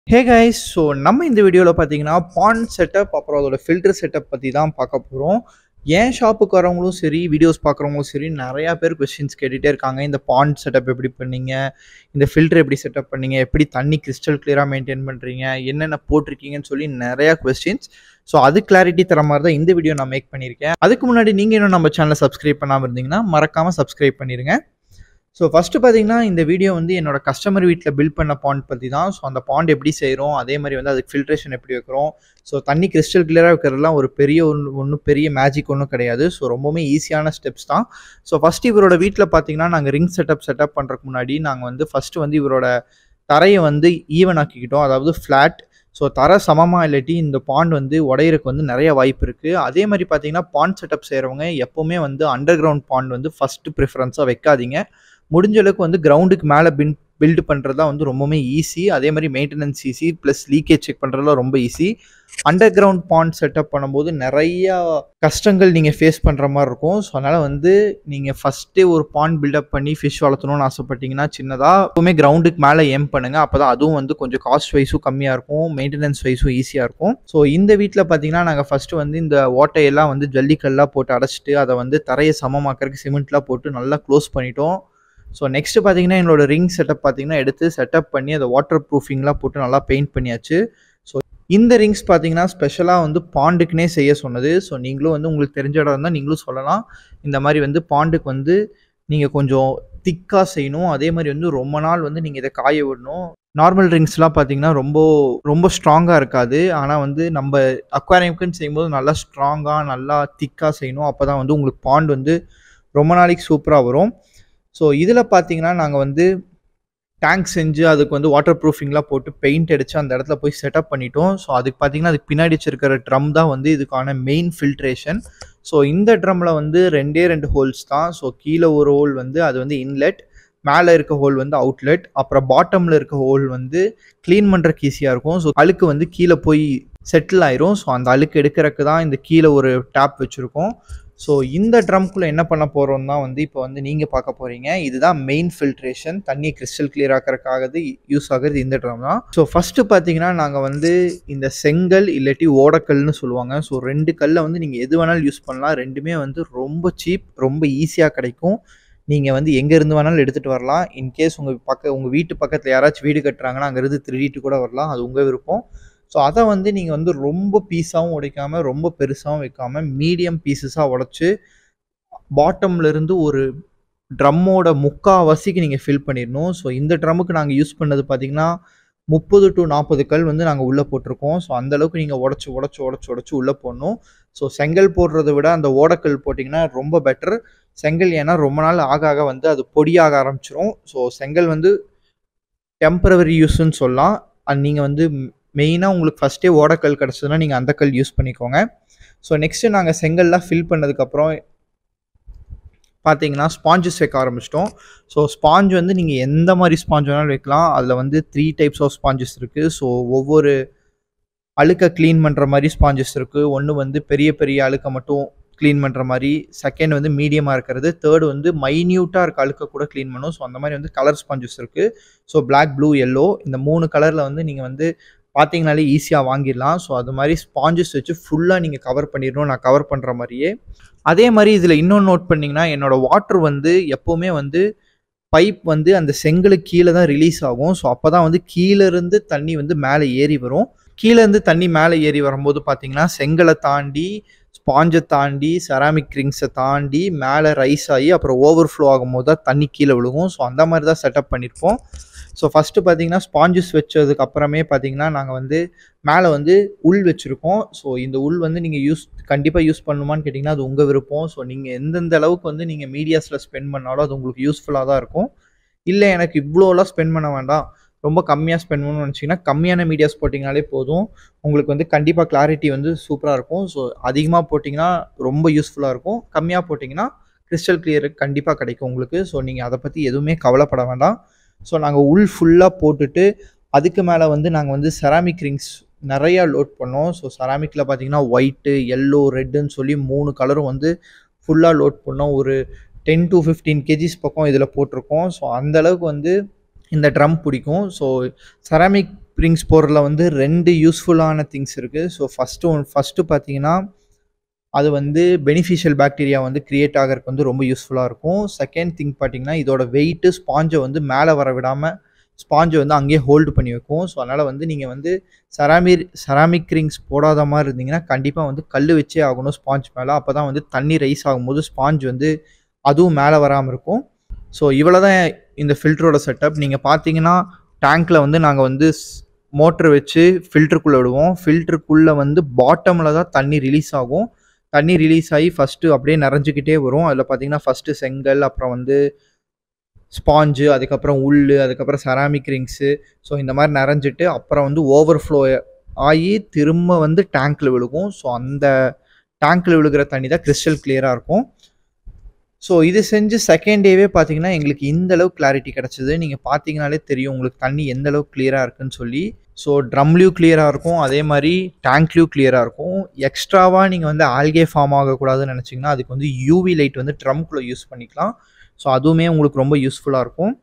hey guys so நம்ம இந்த வீடியோவில் பார்த்தீங்கன்னா பாண்ட் செட்டப் அப்புறம் அதோட ஃபில்டர் செட்டப் பற்றி தான் பார்க்க போகிறோம் என் ஷாப்புக்கு வரவங்களும் சரி வீடியோஸ் பார்க்குறவங்களும் சரி நிறையா பேர் கொஸ்டின்ஸ் கேட்டுகிட்டே இருக்காங்க இந்த பாண்ட் செட்டப் எப்படி பண்ணீங்க இந்த ஃபில்டர் எப்படி செட்டப் பண்ணீங்க எப்படி தண்ணி கிறிஸ்டல் கிளியராக மெயின்டைன் பண்ணுறீங்க என்னென்ன போட்டிருக்கீங்கன்னு சொல்லி நிறையா கொஸ்டின்ஸ் ஸோ அது கிளாரிட்டி தர மாதிரி தான் இந்த வீடியோ நான் மேக் பண்ணியிருக்கேன் அதுக்கு முன்னாடி நீங்கள் இன்னும் நம்ம சேனலை சப்ஸ்கிரைப் பண்ணாமல் இருந்தீங்கன்னா மறக்காமல் சப்ஸ்கிரைப் பண்ணிடுங்க ஸோ ஃபஸ்ட்டு பார்த்தீங்கன்னா இந்த வீடியோ வந்து என்னோட கஸ்டமர் வீட்டில் பில்ட் பண்ண பாண்ட் பற்றி தான் ஸோ அந்த பாண்ட் எப்படி செய்கிறோம் அதே மாதிரி வந்து அதுக்கு ஃபில்ட்ரேஷன் எப்படி வைக்கிறோம் ஸோ தண்ணி கிறிஸ்டல் கிளியராக வைக்கிறதுலாம் ஒரு பெரிய ஒன்று ஒன்றும் பெரிய மேஜிக் ஒன்றும் கிடையாது ஸோ ரொம்பவுமே ஈஸியான ஸ்டெப்ஸ் தான் ஸோ ஃபஸ்ட்டு இவரோட வீட்டில் பார்த்தீங்கன்னா நாங்கள் ரிங் செட்டப் செட்டப் பண்ணுறதுக்கு முன்னாடி நாங்கள் வந்து ஃபஸ்ட்டு வந்து இவரோட தரையை வந்து ஈவன் ஆக்கிக்கிட்டோம் அதாவது ஃப்ளாட் ஸோ தர சமமாக இல்லாட்டி இந்த பாண்ட் வந்து உடையிறதுக்கு வந்து நிறைய வாய்ப்பு இருக்குது அதே மாதிரி பார்த்தீங்கன்னா பாண்ட் செட்டப் செய்கிறவங்க எப்போவுமே வந்து அண்டர் கிரவுண்ட் பாண்ட் வந்து ஃபஸ்ட்டு ப்ரிஃபரன்ஸாக வைக்காதீங்க முடிஞ்ச அளவுக்கு வந்து கிரவுண்டுக்கு மேலே பின் பில்டு பண்ணுறது தான் வந்து ரொம்பவுமே ஈஸி அதே மாதிரி maintenance easy plus leakage check பண்ணுறதுலாம் ரொம்ப easy under ground pond setup பண்ணும்போது நிறையா கஷ்டங்கள் நீங்கள் ஃபேஸ் பண்ணுற மாதிரி இருக்கும் ஸோ அதனால் வந்து நீங்கள் ஃபஸ்ட்டே ஒரு பாண்ட் பில்டப் பண்ணி ஃபிஷ் வளர்த்தணும்னு ஆசைப்பட்டீங்கன்னா சின்னதாக எப்பவுமே கிரவுண்டுக்கு மேலே ஏம் பண்ணுங்கள் அப்போ தான் அதுவும் வந்து கொஞ்சம் காஸ்ட் வைஸும் கம்மியாக இருக்கும் மெயின்டெனன்ஸ் வைஸும் ஈஸியாக இருக்கும் ஸோ இந்த வீட்டில் பார்த்தீங்கன்னா நாங்கள் ஃபஸ்ட்டு வந்து இந்த ஓட்டையெல்லாம் வந்து ஜல்லிக்கல்லாக போட்டு அடைச்சிட்டு அதை வந்து தரையை சமமாக்கறதுக்கு சிமெண்ட்லாம் போட்டு நல்லா க்ளோஸ் பண்ணிட்டோம் ஸோ நெக்ஸ்ட் பார்த்தீங்கன்னா என்னோட ரிங் செட்டப் பார்த்தீங்கன்னா எடுத்து செட்டப் பண்ணி அதை வாட்டர் ப்ரூஃபிங்லாம் போட்டு நல்லா பெயிண்ட் பண்ணியாச்சு ஸோ இந்த ரிங்ஸ் பார்த்தீங்கன்னா ஸ்பெஷலாக வந்து பாண்டுக்குனே செய்ய சொன்னது ஸோ நீங்களும் வந்து உங்களுக்கு தெரிஞ்ச இடம் இருந்தால் நீங்களும் சொல்லலாம் இந்த மாதிரி வந்து பாண்டுக்கு வந்து நீங்கள் கொஞ்சம் திக்காக செய்யணும் அதே மாதிரி வந்து ரொம்ப நாள் வந்து நீங்கள் இதை காய விடணும் நார்மல் ரிங்ஸ்லாம் பார்த்தீங்கன்னா ரொம்ப ரொம்ப ஸ்ட்ராங்காக இருக்காது ஆனால் வந்து நம்ம அக்வாரியம்க்குன்னு செய்யும்போது நல்லா ஸ்ட்ராங்காக நல்லா திக்காக செய்யணும் அப்போ தான் வந்து உங்களுக்கு பாண்ட் வந்து ரொம்ப நாளைக்கு சூப்பராக வரும் ஸோ இதில் பார்த்தீங்கன்னா நாங்கள் வந்து டேங்க் செஞ்சு அதுக்கு வந்து வாட்டர் ப்ரூஃபிங்லாம் போட்டு பெயிண்ட் அடித்து அந்த இடத்துல போய் செட்டப் பண்ணிட்டோம் ஸோ அதுக்கு பார்த்தீங்கன்னா அதுக்கு பின்னாடி வச்சிருக்கிற ட்ரம் தான் வந்து இதுக்கான மெயின் ஃபில்ட்ரேஷன் ஸோ இந்த ட்ரம்மில் வந்து ரெண்டே ரெண்டு ஹோல்ஸ் தான் ஸோ கீழே ஒரு ஹோல் வந்து அது வந்து இன்லெட் மேலே இருக்க ஹோல் வந்து அவுட்லெட் அப்புறம் பாட்டமில் இருக்க ஹோல் வந்து க்ளீன் பண்ணுறக்கு ஈஸியாக இருக்கும் ஸோ அழுக்கு வந்து கீழே போய் செட்டில் ஆயிரும் ஸோ அந்த அழுக்கு எடுக்கிறதுக்கு தான் இந்த கீழே ஒரு டேப் வச்சுருக்கோம் ஸோ இந்த ட்ரம்குள்ளே என்ன பண்ண போகிறோம் தான் வந்து இப்போ வந்து நீங்கள் பார்க்க போகிறீங்க இதுதான் மெயின் ஃபில்ட்ரேஷன் தண்ணியை கிறிஸ்டல் கிளியர் ஆக்கிறதுக்காக யூஸ் ஆகுறது இந்த ட்ரம் தான் ஸோ ஃபஸ்ட்டு பார்த்தீங்கன்னா நாங்கள் வந்து இந்த செங்கல் இல்லாட்டி ஓடக்கல்னு சொல்லுவாங்க ஸோ ரெண்டு கல்லை வந்து நீங்கள் எது வேணாலும் யூஸ் பண்ணலாம் ரெண்டுமே வந்து ரொம்ப சீப் ரொம்ப ஈஸியாக கிடைக்கும் நீங்கள் வந்து எங்கே இருந்து வேணாலும் எடுத்துகிட்டு வரலாம் இன்கேஸ் உங்கள் பக்க உங்கள் வீட்டு பக்கத்தில் யாராச்சும் வீடு கட்டுறாங்கன்னா அங்கேருந்து திருடிட்டு கூட வரலாம் அது உங்கள் விருப்பம் ஸோ அதை வந்து நீங்கள் வந்து ரொம்ப பீஸாகவும் உடைக்காமல் ரொம்ப பெருசாகவும் வைக்காமல் மீடியம் பீசஸாக உடச்சி பாட்டம்லேருந்து ஒரு ட்ரம்மோட முக்கால்வாசிக்கு நீங்கள் ஃபில் பண்ணிடணும் ஸோ இந்த ட்ரம்முக்கு நாங்கள் யூஸ் பண்ணது பார்த்திங்கன்னா முப்பது டு நாற்பது கல் வந்து நாங்கள் உள்ளே போட்டிருக்கோம் ஸோ அந்தளவுக்கு நீங்கள் உடச்சி உடச்சி உடச்சி உடச்சி உள்ளே போடணும் ஸோ செங்கல் போடுறத விட அந்த ஓடக்கல் போட்டிங்கன்னா ரொம்ப பெட்டர் செங்கல் ஏன்னா ரொம்ப நாள் ஆக ஆக வந்து அது பொடியாக ஆரம்பிச்சிரும் ஸோ செங்கல் வந்து டெம்பரவரி யூஸ்ன்னு சொல்லலாம் அண்ட் நீங்கள் வந்து மெயினாக உங்களுக்கு ஃபஸ்ட்டே ஓடக்கல் கிடச்சதுன்னா நீங்கள் அந்த கல் யூஸ் பண்ணிக்கோங்க ஸோ நெக்ஸ்ட்டு நாங்கள் செங்கல்லாம் ஃபில் பண்ணதுக்கப்புறம் பார்த்தீங்கன்னா ஸ்பாஞ்சஸ் வைக்க ஆரம்பிச்சிட்டோம் ஸோ ஸ்பாஞ்ச் வந்து நீங்கள் எந்த மாதிரி ஸ்பாஞ்ச் வேணாலும் வைக்கலாம் அதில் வந்து த்ரீ டைப்ஸ் ஆஃப் ஸ்பாஞ்சஸ் இருக்குது ஸோ ஒவ்வொரு அழுக்கை க்ளீன் பண்ணுற மாதிரி ஸ்பாஞ்சஸ் இருக்குது ஒன்று வந்து பெரிய பெரிய அழுக்கை மட்டும் க்ளீன் பண்ணுற மாதிரி செகண்ட் வந்து மீடியமாக இருக்கிறது தேர்ட் வந்து மைன்யூட்டாக இருக்க அழுக்க கூட க்ளீன் பண்ணும் ஸோ அந்த மாதிரி வந்து கலர் ஸ்பாஞ்சஸ் இருக்குது ஸோ பிளாக் ப்ளூ எல்லோ இந்த மூணு கலரில் வந்து நீங்கள் வந்து பார்த்தீங்கனாலே ஈஸியாக வாங்கிடலாம் ஸோ அது மாதிரி ஸ்பாஞ்சஸ் வச்சு ஃபுல்லாக நீங்கள் கவர் பண்ணிடணும் நான் கவர் பண்ணுற மாதிரியே அதே மாதிரி இதில் இன்னொன்று நோட் பண்ணிங்கன்னா என்னோடய வாட்டர் வந்து எப்போவுமே வந்து பைப் வந்து அந்த செங்கலுக்கு கீழே தான் ரிலீஸ் ஆகும் ஸோ அப்போ தான் வந்து கீழேருந்து தண்ணி வந்து மேலே ஏறி வரும் கீழேருந்து தண்ணி மேலே ஏறி வரும்போது பார்த்தீங்கன்னா செங்கலை தாண்டி ஸ்பாஞ்சை தாண்டி செராமிக் ரிங்ஸை தாண்டி மேலே ரைஸ் ஆகி அப்புறம் ஓவர் ஃப்ளோ ஆகும்போது தான் தண்ணி கீழே விழுகும் ஸோ அந்த மாதிரி தான் செட்டப் பண்ணியிருப்போம் ஸோ ஃபஸ்ட்டு பார்த்தீங்கன்னா ஸ்பாஞ்சஸ் வச்சதுக்கு அப்புறமே பார்த்தீங்கன்னா நாங்கள் வந்து மேலே வந்து உள் வச்சுருக்கோம் ஸோ இந்த உள் வந்து நீங்கள் யூஸ் கண்டிப்பாக யூஸ் பண்ணுமான்னு கேட்டிங்கன்னா அது உங்கள் விருப்பம் ஸோ நீங்கள் எந்தெந்த அளவுக்கு வந்து நீங்கள் மீடியாஸில் ஸ்பெண்ட் பண்ணாலும் அது உங்களுக்கு யூஸ்ஃபுல்லாக தான் இருக்கும் இல்லை எனக்கு இவ்வளோலாம் ஸ்பெண்ட் பண்ண வேண்டாம் ரொம்ப கம்மியாக ஸ்பெண்ட் பண்ணணும்னு நினச்சிங்கன்னா கம்மியான மீடியாஸ் போட்டிங்கனாலே போதும் உங்களுக்கு வந்து கண்டிப்பாக கிளாரிட்டி வந்து சூப்பராக இருக்கும் ஸோ அதிகமாக போட்டிங்கன்னா ரொம்ப யூஸ்ஃபுல்லாக இருக்கும் கம்மியாக போட்டிங்கன்னா கிறிஸ்டல் கிளியர் கண்டிப்பாக கிடைக்கும் உங்களுக்கு ஸோ நீங்கள் அதை பற்றி எதுவுமே கவலைப்பட வேண்டாம் ஸோ நாங்கள் உள் ஃபுல்லாக போட்டுட்டு அதுக்கு மேலே வந்து நாங்கள் வந்து செராமிக் ரிங்ஸ் நிறையா லோட் பண்ணோம் ஸோ செராமிக்கில் பார்த்தீங்கன்னா ஒயிட்டு எல்லோ ரெட்டுன்னு சொல்லி மூணு கலரும் வந்து ஃபுல்லாக லோட் பண்ணோம் ஒரு டென் டு ஃபிஃப்டீன் கேஜிஸ் பக்கம் இதில் போட்டிருக்கோம் ஸோ அந்தளவுக்கு வந்து இந்த ட்ரம் பிடிக்கும் ஸோ செராமிக் ரிங்ஸ் போடுறதுல வந்து ரெண்டு யூஸ்ஃபுல்லான திங்ஸ் இருக்குது ஸோ ஃபஸ்ட்டு ஒன் ஃபஸ்ட்டு பார்த்தீங்கன்னா அது வந்து பெனிஃபிஷியல் பாக்டீரியா வந்து கிரியேட் ஆகிறதுக்கு வந்து ரொம்ப யூஸ்ஃபுல்லாக இருக்கும் செகண்ட் திங் பார்த்தீங்கன்னா இதோட வெயிட்டு ஸ்பாஞ்சை வந்து மேலே வர விடாமல் ஸ்பாஞ்சை வந்து அங்கேயே ஹோல்டு பண்ணி வைக்கும் ஸோ அதனால் வந்து நீங்கள் வந்து செராமிக் செராமிக் ரிங்ஸ் போடாத மாதிரி இருந்தீங்கன்னா கண்டிப்பாக வந்து கல் வச்சே ஆகணும் ஸ்பாஞ்ச் மேலே அப்போ தான் வந்து தண்ணி ரைஸ் ஆகும்போது ஸ்பாஞ்ச் வந்து அதுவும் மேலே வராமல் இருக்கும் ஸோ இவ்வளோ தான் இந்த ஃபில்டரோட செட்டப் நீங்கள் பார்த்தீங்கன்னா டேங்க்கில் வந்து நாங்கள் வந்து மோட்ரு வச்சு ஃபில்டருக்குள்ளே விடுவோம் ஃபில்டருக்குள்ளே வந்து பாட்டமில் தான் தண்ணி ரிலீஸ் ஆகும் தண்ணி ரிலீஸ் ஆகி ஃபஸ்ட்டு அப்படியே நிறைஞ்சிக்கிட்டே வரும் அதில் பார்த்தீங்கன்னா ஃபஸ்ட்டு செங்கல் அப்புறம் வந்து ஸ்பாஞ்சு அதுக்கப்புறம் உள் அதுக்கப்புறம் செராமிக் ரிங்ஸு ஸோ இந்த மாதிரி நிறைஞ்சிட்டு அப்புறம் வந்து ஓவர் ஃப்ளோ ஆகி திரும்ப வந்து டேங்க்கில் விழுகும் ஸோ அந்த டேங்க்கில் விழுகிற தண்ணி தான் கிறிஸ்டல் கிளியராக இருக்கும் ஸோ இது செஞ்சு செகண்ட் டேவே பார்த்தீங்கன்னா எங்களுக்கு இந்த அளவுக்கு கிளாரிட்டி கிடச்சிது நீங்கள் பார்த்தீங்கனாலே தெரியும் உங்களுக்கு தண்ணி எந்த அளவுக்கு கிளியராக இருக்குன்னு சொல்லி ஸோ ட்ரம்லேயும் கிளியராக இருக்கும் அதே மாதிரி டேங்க்லேயும் கிளியராக இருக்கும் எக்ஸ்ட்ராவாக நீங்கள் வந்து ஆல்கே ஃபார்ம் ஆகக்கூடாதுன்னு நினச்சிங்கன்னா அதுக்கு வந்து யூவி லைட் வந்து ட்ரம்குள்ளே யூஸ் பண்ணிக்கலாம் ஸோ அதுவுமே உங்களுக்கு ரொம்ப யூஸ்ஃபுல்லாக இருக்கும்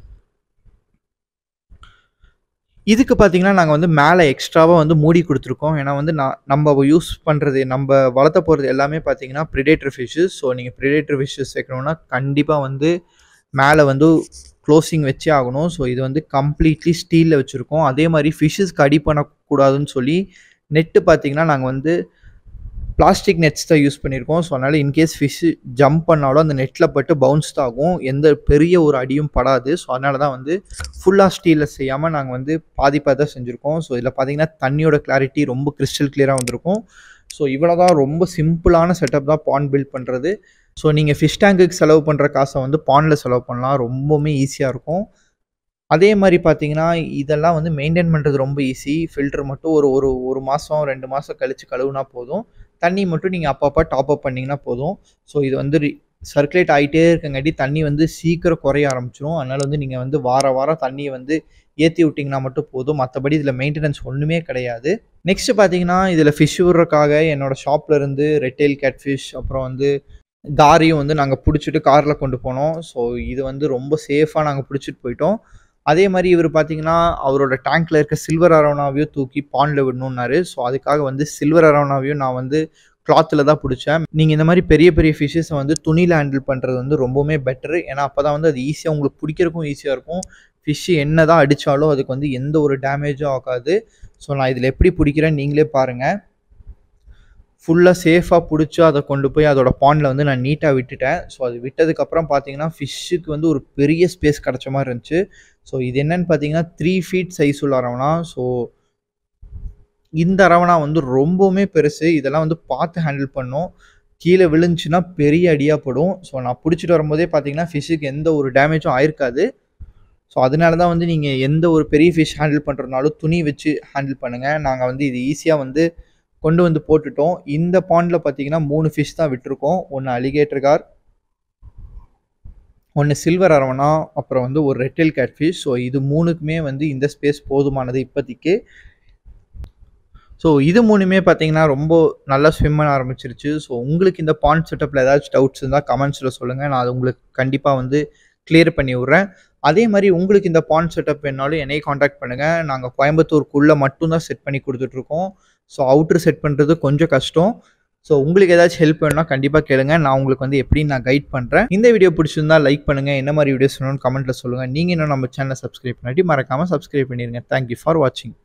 இதுக்கு பார்த்தீங்கன்னா நாங்கள் வந்து மேலே எக்ஸ்ட்ராவாக வந்து மூடி கொடுத்துருக்கோம் ஏன்னா வந்து நான் நம்ம யூஸ் பண்ணுறது நம்ம வளர்த்த போகிறது எல்லாமே பார்த்தீங்கன்னா ப்ரிடேட்டர் ஃபிஷ்ஷஸ் ஸோ நீங்கள் ப்ரிடேட்டர் ஃபிஷ்ஷஸ் வைக்கணும்னா கண்டிப்பாக வந்து மேலே வந்து க்ளோசிங் வச்சே ஆகணும் ஸோ இது வந்து கம்ப்ளீட்லி ஸ்டீலில் வச்சுருக்கோம் அதே மாதிரி ஃபிஷ்ஷஸ்க்கு அடி பண்ணக்கூடாதுன்னு சொல்லி நெட்டு பார்த்தீங்கன்னா நாங்கள் வந்து பிளாஸ்டிக் நெட்ஸ் தான் யூஸ் பண்ணியிருக்கோம் ஸோ அதனால் இன்கேஸ் ஃபிஷ்ஷு ஜம்ப் பண்ணாலும் அந்த நெட்டில் பட்டு பவுன்ஸ் தான் ஆகும் எந்த பெரிய ஒரு அடியும் படாது ஸோ அதனால தான் வந்து ஃபுல்லாக ஸ்டீலில் செய்யாமல் நாங்கள் வந்து பாதி பாதி தான் செஞ்சுருக்கோம் ஸோ இதில் பார்த்தீங்கன்னா தண்ணியோட கிளாரிட்டி ரொம்ப கிறிஸ்டல் கிளியராக வந்திருக்கும் ஸோ இவ்வளோ தான் ரொம்ப சிம்பிளான செட்டப் தான் பாண்ட் பில்ட் பண்ணுறது ஸோ நீங்கள் ஃபிஷ் டேங்குக்கு செலவு பண்ணுற காசை வந்து பாண்டில் செலவு பண்ணலாம் ரொம்பவுமே ஈஸியாக இருக்கும் அதே மாதிரி பார்த்தீங்கன்னா இதெல்லாம் வந்து மெயின்டைன் பண்ணுறது ரொம்ப ஈஸி ஃபில்டர் மட்டும் ஒரு ஒரு ஒரு மாதம் ரெண்டு மாதம் கழித்து கழுவுனா போதும் தண்ணி மட்டும் நீங்கள் அப்பப்போ டாப் அப் பண்ணிங்கன்னா போதும் ஸோ இது வந்து சர்க்குலேட் ஆகிட்டே இருக்கங்காட்டி தண்ணி வந்து சீக்கிரம் குறைய ஆரம்பிச்சிடும் அதனால் வந்து நீங்கள் வந்து வார வாரம் தண்ணியை வந்து ஏற்றி விட்டிங்கன்னா மட்டும் போதும் மற்றபடி இதில் மெயின்டெனன்ஸ் ஒன்றுமே கிடையாது நெக்ஸ்ட்டு பார்த்தீங்கன்னா இதில் ஃபிஷ் விடுறதுக்காக என்னோடய ஷாப்பில் இருந்து ரெட்டெயில் கேட் ஃபிஷ் அப்புறம் வந்து தாரியும் வந்து நாங்கள் பிடிச்சிட்டு காரில் கொண்டு போனோம் ஸோ இது வந்து ரொம்ப சேஃபாக நாங்கள் பிடிச்சிட்டு போயிட்டோம் அதே மாதிரி இவர் பார்த்தீங்கன்னா அவரோட டேங்க்கில் இருக்க சில்வர் அரவணாவையும் தூக்கி பாண்டில் விடணுன்னாரு ஸோ அதுக்காக வந்து சில்வர் அரவணாவையும் நான் வந்து கிளாத்தில் தான் பிடிச்சேன் நீங்கள் இந்த மாதிரி பெரிய பெரிய ஃபிஷ்ஷஸை வந்து துணியில் ஹேண்டில் பண்ணுறது வந்து ரொம்பவுமே பெட்டரு ஏன்னா அப்போ தான் வந்து அது ஈஸியாக உங்களுக்கு பிடிக்கிறக்கும் ஈஸியாக இருக்கும் ஃபிஷ்ஷு என்ன தான் அடித்தாலும் அதுக்கு வந்து எந்த ஒரு டேமேஜும் ஆகாது ஸோ நான் இதில் எப்படி பிடிக்கிறேன் நீங்களே பாருங்கள் ஃபுல்லாக சேஃபாக பிடிச்சி அதை கொண்டு போய் அதோட பாண்டில் வந்து நான் நீட்டாக விட்டுட்டேன் ஸோ அது விட்டதுக்கப்புறம் பார்த்தீங்கன்னா ஃபிஷ்ஷுக்கு வந்து ஒரு பெரிய ஸ்பேஸ் கிடச்ச மாதிரி இருந்துச்சு ஸோ இது என்னன்னு பார்த்தீங்கன்னா த்ரீ ஃபீட் சைஸ் உள்ள அரவணா ஸோ இந்த அரவணா வந்து ரொம்பவுமே பெருசு இதெல்லாம் வந்து பார்த்து ஹேண்டில் பண்ணும் கீழே விழுந்துச்சுன்னா பெரிய அடியாக படும் ஸோ நான் பிடிச்சிட்டு வரும்போதே பார்த்தீங்கன்னா ஃபிஷ்ஷுக்கு எந்த ஒரு டேமேஜும் ஆயிருக்காது ஸோ அதனால தான் வந்து நீங்கள் எந்த ஒரு பெரிய ஃபிஷ் ஹேண்டில் பண்ணுறதுனாலும் துணி வச்சு ஹேண்டில் பண்ணுங்கள் நாங்கள் வந்து இது ஈஸியாக வந்து கொண்டு வந்து போட்டுட்டோம் இந்த பாண்டில் பார்த்தீங்கன்னா மூணு ஃபிஷ் தான் விட்டுருக்கோம் ஒன்று அலிகேட்டர் கார் ஒன்று சில்வர் அரவணா அப்புறம் வந்து ஒரு ரெட்டல் கேட் ஃபிஷ் ஸோ இது மூணுக்குமே வந்து இந்த ஸ்பேஸ் போதுமானது இப்போதைக்கு ஸோ இது மூணுமே பார்த்தீங்கன்னா ரொம்ப நல்லா ஸ்விம் பண்ண ஆரம்பிச்சிருச்சு ஸோ உங்களுக்கு இந்த பாண்ட் செட்டப்பில் ஏதாச்சும் டவுட்ஸ் இருந்தால் கமெண்ட்ஸில் சொல்லுங்கள் நான் அது உங்களுக்கு கண்டிப்பாக வந்து கிளியர் பண்ணி விட்றேன் அதே மாதிரி உங்களுக்கு இந்த பாண்ட் செட்டப் வேணாலும் என்னையை காண்டாக்ட் பண்ணுங்கள் நாங்கள் கோயம்புத்தூருக்குள்ளே மட்டும்தான் செட் பண்ணி கொடுத்துட்ருக்கோம் ஸோ அவுட்ரு செட் பண்ணுறது கொஞ்சம் கஷ்டம் ஸோ உங்களுக்கு ஏதாச்சும் ஹெல்ப் வேணும்னா கண்டிப்பாக கேளுங்க நான் உங்களுக்கு வந்து எப்படி நான் கைட் பண்ணுறேன் இந்த வீடியோ பிடிச்சிருந்தா லைக் பண்ணுங்கள் என்ன மாதிரி வீடியோஸ் வேணும்னு கமெண்ட்டில் சொல்லுங்கள் நீங்கள் இன்னும் நம்ம சேனலை சப்ஸ்கிரைப் பண்ணாட்டி மறக்காமல் சப்ஸ்கிரைப் பண்ணிடுங்க தேங்க்யூ ஃபார் வாட்சிங்